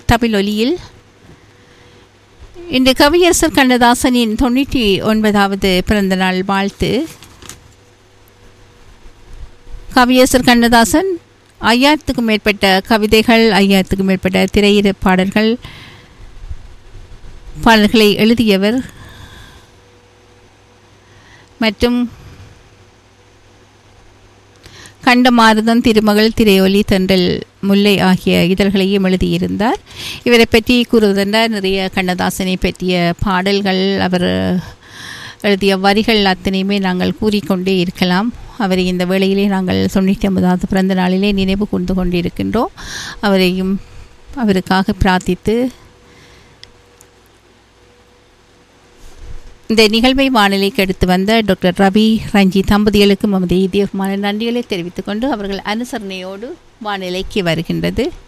தமிழ் ஒலியில் இன்று கவியரசர் கண்ணதாசனின் தொண்ணூற்றி ஒன்பதாவது பிறந்தநாள் வாழ்த்து கவியரசர் கண்ணதாசன் ஐயாயிரத்துக்கும் மேற்பட்ட கவிதைகள் ஐயாயிரத்துக்கும் மேற்பட்ட திரையிட பாடல்கள் பாடல்களை எழுதியவர் மற்றும் கண்டமாருதம் திருமகள் திரையொலி தென்றல் முல்லை ஆகிய இதழ்களையும் எழுதியிருந்தார் இவரை பற்றி கூறுவதென்றால் நிறைய கண்ணதாசனை பற்றிய பாடல்கள் அவர் எழுதிய வரிகள் அத்தனையுமே நாங்கள் கூறிக்கொண்டே இருக்கலாம் அவரை இந்த வேளையிலே நாங்கள் தொண்ணூற்றி ஒன்பதாவது பிறந்த நாளிலே நினைவு கொண்டு கொண்டிருக்கின்றோம் அவரையும் அவருக்காக பிரார்த்தித்து இந்த நிகழ்வை வானிலைக்கு எடுத்து வந்த டாக்டர் ரவி ரஞ்சி தம்பதிகளுக்கும் நமது இதயமான நன்றிகளை தெரிவித்துக் கொண்டு அவர்கள் அனுசரணையோடு வானிலைக்கு வருகின்றது